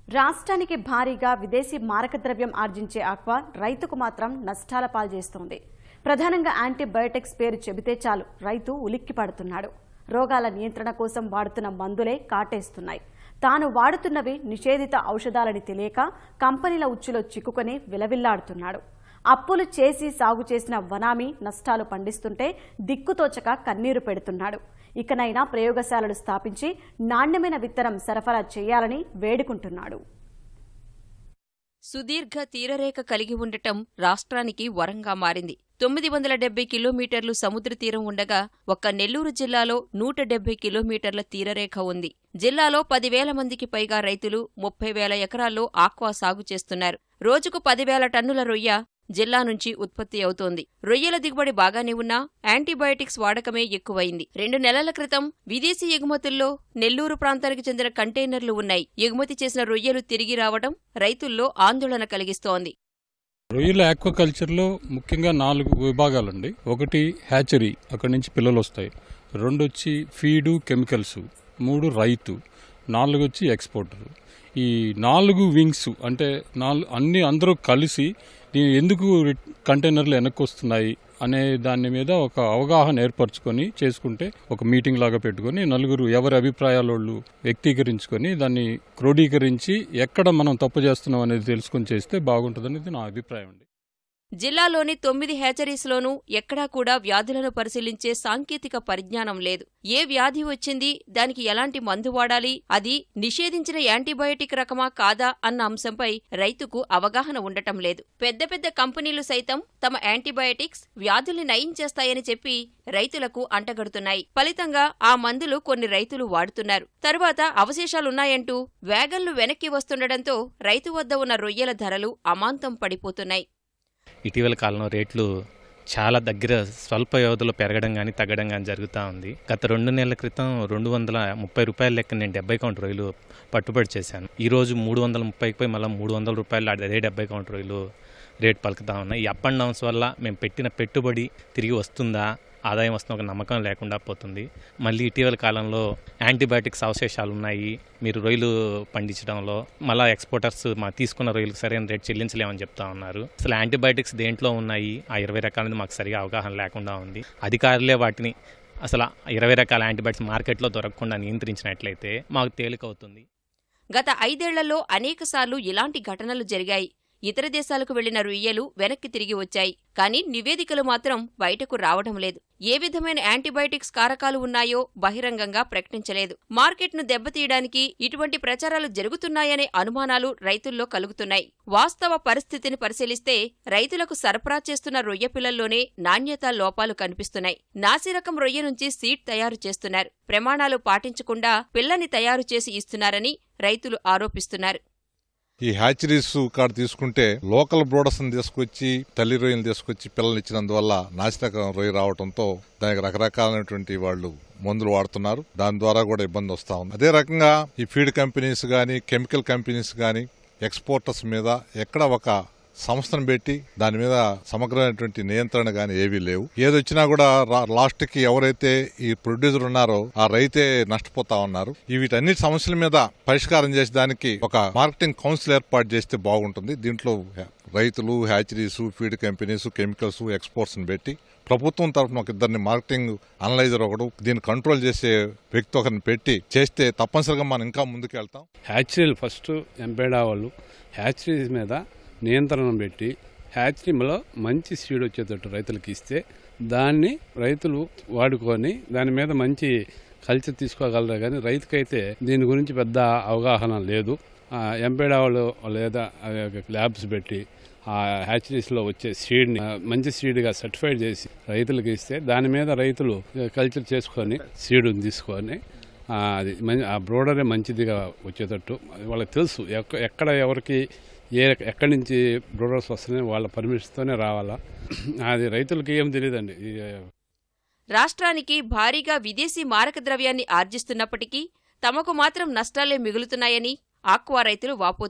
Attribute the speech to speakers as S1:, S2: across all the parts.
S1: రాష్ట్రానికి భారీగా విదేశీ మారకద్రవ్యం ఆర్జించే ఆక్వా రైతుకు మాత్రం నష్టాల పాల్చేస్తోంది ప్రధానంగా యాంటీబయోటిక్స్ పేరు చెబితే చాలు రైతు ఉలిక్కి పడుతున్నాడు రోగాల నియంత్రణ కోసం వాడుతున్న మందులే కాటేస్తున్నాయి తాను వాడుతున్నవి నిషేధిత ఔషధాలని తెలియక కంపెనీల ఉచ్చులో చిక్కుకొని విలవిల్లాడుతున్నాడు అప్పులు చేసి సాగు చేసిన వనామీ నష్టాలు పండిస్తుంటే దిక్కుతోచక కన్నీరు పెడుతున్నాడు ఇకనైనా ప్రయోగశాలలు స్థాపించి నాణ్యమైన విత్తనం సరఫరా చేయాలని వేడుకుంటున్నాడు
S2: సుదీర్ఘ తీరరేఖ కలిగి ఉండటం రాష్ట్రానికి వరంగా మారింది తొమ్మిది వందల డెబ్బై కిలోమీటర్లు సముద్ర తీరం ఉండగా ఒక్క నెల్లూరు జిల్లాలో నూట డెబ్బై కిలోమీటర్ల తీరరేఖ ఉంది జిల్లాలో పదివేల మందికి పైగా రైతులు ముప్పై వేల ఎకరాల్లో ఆక్వా సాగు చేస్తున్నారు రోజుకు పదివేల టన్నుల రొయ్య జిల్లా నుంచి ఉత్పత్తి అవుతోంది రొయ్యల దిగుబడి బాగానే ఉన్నా యాంటీబయాటిక్స్ వాడకమే ఎక్కువైంది రెండు నెలల క్రితం విదేశీ ఎగుమతుల్లో నెల్లూరు ప్రాంతానికి చెందిన కంటైనర్లు ఉన్నాయి ఎగుమతి చేసిన రొయ్యలు తిరిగి రావడం రైతుల్లో ఆందోళన కలిగిస్తోంది
S3: రొయ్యల ఆక్వాకల్చర్లో ముఖ్యంగా నాలుగు విభాగాలండి ఒకటి హ్యాచరీ అక్కడి నుంచి పిల్లలు వస్తాయి రెండు వచ్చి ఫీడు కెమికల్స్ మూడు రైతు నాలుగు వచ్చి ఎక్స్పోర్టర్ ఈ నాలుగు వింగ్స్ అంటే నాలుగు అన్ని అందరూ కలిసి దీని ఎందుకు కంటైనర్లు వెనక్కి వస్తున్నాయి అనే దాని మీద ఒక అవగాహన ఏర్పరచుకొని చేసుకుంటే ఒక మీటింగ్ లాగా పెట్టుకొని నలుగురు ఎవరి అభిప్రాయాలు వాళ్ళు వ్యక్తీకరించుకొని దాన్ని క్రోడీకరించి ఎక్కడ మనం తప్పు చేస్తున్నాం అనేది తెలుసుకొని చేస్తే బాగుంటుందనేది నా అభిప్రాయం అండి
S2: జిల్లాలోని తొమ్మిది హ్యాచరీస్లోనూ ఎక్కడా కూడా వ్యాధులను పరిశీలించే సాంకేతిక పరిజ్ఞానం లేదు ఏ వ్యాధి వచ్చింది దానికి ఎలాంటి మందు వాడాలి అది నిషేధించిన యాంటీబయోటిక్ రకమా కాదా అన్న అంశంపై రైతుకు అవగాహన ఉండటం లేదు పెద్ద పెద్ద కంపెనీలు సైతం తమ యాంటీబయోటిక్స్ వ్యాధుల్ని నయం చేస్తాయని చెప్పి రైతులకు అంటగడుతున్నాయి ఫలితంగా ఆ మందులు కొన్ని రైతులు వాడుతున్నారు తరువాత అవశేషాలున్నాయంటూ వేగన్లు వెనక్కి వస్తుండటంతో రైతు వద్ద ఉన్న రొయ్యల ధరలు అమాంతం పడిపోతున్నాయి
S4: ఇటీవల కాలంలో రేట్లు చాలా దగ్గర స్వల్ప వ్యవధిలో పెరగడం కానీ తగ్గడం కానీ జరుగుతూ ఉంది గత రెండు నెలల క్రితం రెండు వందల ముప్పై రూపాయల లెక్క నేను డెబ్బై కౌంట్ రొయ్యలు పట్టుబడి చేశాను ఈ రోజు మూడు వందల ముప్పైకి పోయి మళ్ళీ మూడు వందల రూపాయలు అదే డెబ్బై కౌంట్ రొయ్యలు రేట్ పలుకుతా ఉన్నాయి ఈ అప్ అండ్ డౌన్స్ వల్ల మేము పెట్టిన పెట్టుబడి తిరిగి వస్తుందా ఆదాయం వస్తున్న ఒక నమ్మకం లేకుండా పోతుంది మళ్ళీ ఇటీవల కాలంలో యాంటీబయాటిక్స్ అవశేషాలు ఉన్నాయి మీరు రొయ్యలు పండించడంలో మళ్ళీ ఎక్స్పోర్టర్స్ మా తీసుకున్న రొయ్యలకు సరైన రేట్ చెల్లించలేమని చెప్తా ఉన్నారు అసలు యాంటీబయాటిక్స్ దేంట్లో ఉన్నాయి ఆ ఇరవై రకాలది మాకు సరిగా అవగాహన లేకుండా ఉంది అధికారులే వాటిని అసలు ఆ ఇరవై రకాల యాంటీబయాటిక్స్ మార్కెట్లో దొరకకుండా నియంత్రించినట్లయితే మాకు తేలికవుతుంది
S2: గత ఐదేళ్లలో అనేకసార్లు ఇలాంటి ఘటనలు జరిగాయి ఇతర దేశాలకు వెళ్లిన రొయ్యలు వెనక్కి తిరిగి వచ్చాయి కానీ నివేదికలు మాత్రం బయటకు రావడం లేదు ఏ విధమైన యాంటీబయాటిక్స్ కారకాలు ఉన్నాయో బహిరంగంగా ప్రకటించలేదు మార్కెట్ను దెబ్బతీయడానికి ఇటువంటి ప్రచారాలు జరుగుతున్నాయనే అనుమానాలు రైతుల్లో కలుగుతున్నాయి వాస్తవ పరిస్థితిని పరిశీలిస్తే రైతులకు సరఫరా చేస్తున్న రొయ్య పిల్లల్లోనే నాణ్యతా లోపాలు కనిపిస్తున్నాయి నాసిరకం రొయ్య నుంచి సీడ్ తయారు చేస్తున్నారు ప్రమాణాలు పాటించకుండా పిల్లని తయారు చేసి ఇస్తున్నారని రైతులు ఆరోపిస్తున్నారు
S5: ఈ హ్యాచరీస్ కాడ తీసుకుంటే లోకల్ బ్రోడర్స్ తీసుకొచ్చి తల్లి రొయ్యలు తీసుకొచ్చి పిల్లలు ఇచ్చినందువల్ల నాసిరకం రొయ్య రావడంతో దానికి రకరకాలైనటువంటి వాళ్ళు మందులు వాడుతున్నారు దాని ద్వారా కూడా ఇబ్బంది వస్తా ఉంది అదే రకంగా ఈ ఫీడ్ కంపెనీస్ గాని కెమికల్ కంపెనీస్ గాని ఎక్స్పోర్టర్స్ మీద ఎక్కడ ఒక సంస్థను పెట్టి దాని మీద సమగ్రమైనటువంటి నియంత్రణ గాని ఏవీ లేవు ఏదొచ్చినా కూడా లాస్ట్ కి ఎవరైతే ఈ ప్రొడ్యూసర్ ఉన్నారో ఆ రైతే నష్టపోతా ఉన్నారు ఈ వీటన్నిటి సమస్యల మీద పరిష్కారం చేసే దానికి ఒక మార్కెటింగ్ కౌన్సిల్ ఏర్పాటు చేస్తే బాగుంటుంది దీంట్లో రైతులు hatcheries feed companies chemicals exports పెట్టి ప్రభుత్వం తరఫున ఒక ఇద్దరిని మార్కెటింగ్ అనలైజర్ ఒకడు దీన్ని కంట్రోల్ చేసే వ్యక్తి ఒకరిని పెట్టి చేస్తే తప్పనిసరిగా మనం ఇంకా ముందుకు వెళ్తాం
S6: హ్యాచరీలు ఫస్ట్ ఎంపేడా వాళ్ళు హ్యాచరీస్ మీద నియంత్రణ పెట్టి హ్యాచరీలో మంచి సీడ్ వచ్చేటట్టు రైతులకు ఇస్తే దాన్ని రైతులు వాడుకొని దాని మీద మంచి కల్చర్ తీసుకోగలరు కానీ రైతుకైతే దీని గురించి పెద్ద అవగాహన లేదు ఎంపేడా వాళ్ళు లేదా ల్యాబ్స్ పెట్టి ఆ హ్యాచరీస్లో వచ్చే సీడ్ని మంచి సీడ్గా సర్టిఫైడ్ చేసి రైతులకు ఇస్తే దాని మీద రైతులు కల్చర్ చేసుకొని సీడ్ని తీసుకొని అది ఆ బ్రోడరే మంచిదిగా వచ్చేటట్టు వాళ్ళకి తెలుసు ఎక్కడ ఎవరికి ఏ ఎక్కడి నుంచి బ్రోడర్స్ వస్తున్నాయి వాళ్ళ పర్మిషన్తోనే రావాలా అది రైతులకి ఏం తెలియదండి
S2: రాష్ట్రానికి భారీగా విదేశీ మారక ద్రవ్యాన్ని ఆర్జిస్తున్నప్పటికీ తమకు మాత్రం నష్టాలే మిగులుతున్నాయని ఆక్వా రైతులు వాపోతున్నారు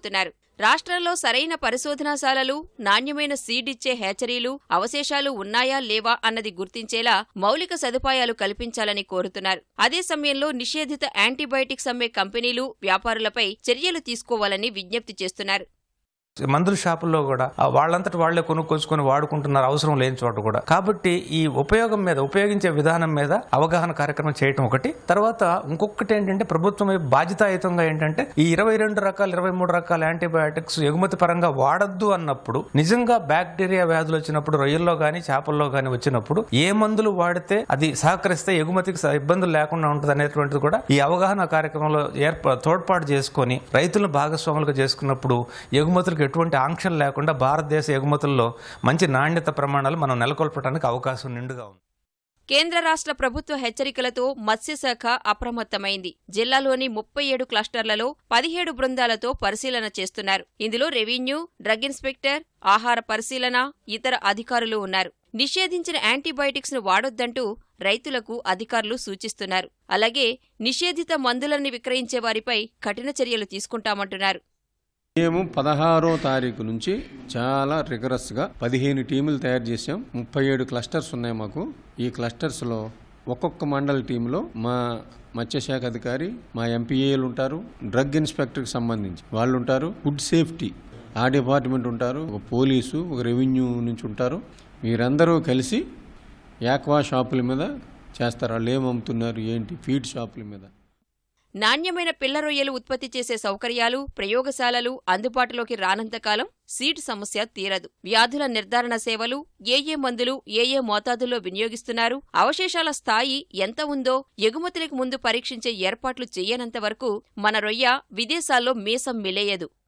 S2: రాష్ట్రంలో సరైన పరిశోధనాశాలలు నాణ్యమైన సీడ్ ఇచ్చే హ్యాచరీలు అవశేషాలు ఉన్నాయా లేవా అన్నది గుర్తించేలా మౌలిక సదుపాయాలు కల్పించాలని కోరుతున్నారు అదే సమయంలో నిషేధిత యాంటీబయాటిక్స్ అమ్మే కంపెనీలు వ్యాపారులపై చర్యలు తీసుకోవాలని విజ్ఞప్తి చేస్తున్నారు
S7: మందుల షాపుల్లో కూడా ఆ వాళ్ళంతట వాళ్లే కొనుక్కొచ్చుకొని వాడుకుంటున్నారు అవసరం లేని చోట కూడా కాబట్టి ఈ ఉపయోగం మీద ఉపయోగించే విధానం మీద అవగాహన కార్యక్రమం చేయటం ఒకటి తర్వాత ఇంకొకటి ఏంటంటే ప్రభుత్వం వైపు బాధ్యతాయుతంగా ఏంటంటే ఈ ఇరవై రెండు రకాల ఇరవై మూడు రకాల యాంటీబయాటిక్స్ ఎగుమతి పరంగా వాడద్దు అన్నప్పుడు నిజంగా బ్యాక్టీరియా వ్యాధులు వచ్చినప్పుడు రొయ్యల్లో గానీ చేపల్లో గానీ వచ్చినప్పుడు ఏ మందులు వాడితే అది సహకరిస్తే ఎగుమతికి స- ఇబ్బందులు లేకుండా ఉంటుంది అనేటువంటిది కూడా ఈ అవగాహన కార్యక్రమంలో ఏర్ప తోడ్పాటు చేసుకొని రైతులను భాగస్వాములుగా చేసుకున్నప్పుడు ఎగుమతులకు ఎటువంటి ఆంక్షలు లేకుండా భారతదేశ ఎగుమతుల్లో మంచి నాణ్యత ప్రమాణాలు మనం నెలకొల్పడానికి అవకాశం నిండుగా ఉంది
S2: కేంద్ర రాష్ట్ర ప్రభుత్వ హెచ్చరికలతో మత్స్యశాఖ అప్రమత్తమైంది జిల్లాలోని ముప్పై ఏడు క్లస్టర్లలో పదిహేడు బృందాలతో పరిశీలన చేస్తున్నారు ఇందులో రెవెన్యూ డ్రగ్ ఇన్స్పెక్టర్ ఆహార పరిశీలన ఇతర అధికారులు ఉన్నారు నిషేధించిన యాంటీబయాటిక్స్ ను వాడొద్దంటూ రైతులకు అధికారులు సూచిస్తున్నారు అలాగే నిషేధిత మందులను విక్రయించే వారిపై కఠిన చర్యలు తీసుకుంటామంటున్నారు
S8: మేము పదహారో తారీఖు నుంచి చాలా రిగరస్గా పదిహేను టీములు తయారు చేసాం ముప్పై ఏడు క్లస్టర్స్ ఉన్నాయి మాకు ఈ క్లస్టర్స్లో ఒక్కొక్క మండల టీంలో మా మత్స్యశాఖ అధికారి మా ఎంపీఏలు ఉంటారు డ్రగ్ ఇన్స్పెక్టర్కి సంబంధించి వాళ్ళు ఉంటారు ఫుడ్ సేఫ్టీ ఆ డిపార్ట్మెంట్ ఉంటారు ఒక పోలీసు ఒక రెవెన్యూ నుంచి ఉంటారు వీరందరూ కలిసి యాక్వా షాపుల మీద చేస్తారు వాళ్ళు ఏం అమ్ముతున్నారు ఏంటి ఫీడ్ షాపుల మీద
S2: నాణ్యమైన పిల్ల రొయ్యలు ఉత్పత్తి చేసే సౌకర్యాలు ప్రయోగశాలలు అందుబాటులోకి రానంతకాలం సీడ్ సమస్య తీరదు వ్యాధుల నిర్ధారణ సేవలు ఏ ఏ మందులు ఏ ఏ మోతాదుల్లో వినియోగిస్తున్నారు అవశేషాల స్థాయి ఎంత ఉందో ఎగుమతులకు ముందు పరీక్షించే ఏర్పాట్లు చెయ్యనంత వరకు మన రొయ్య విదేశాల్లో మీసం మిలేయదు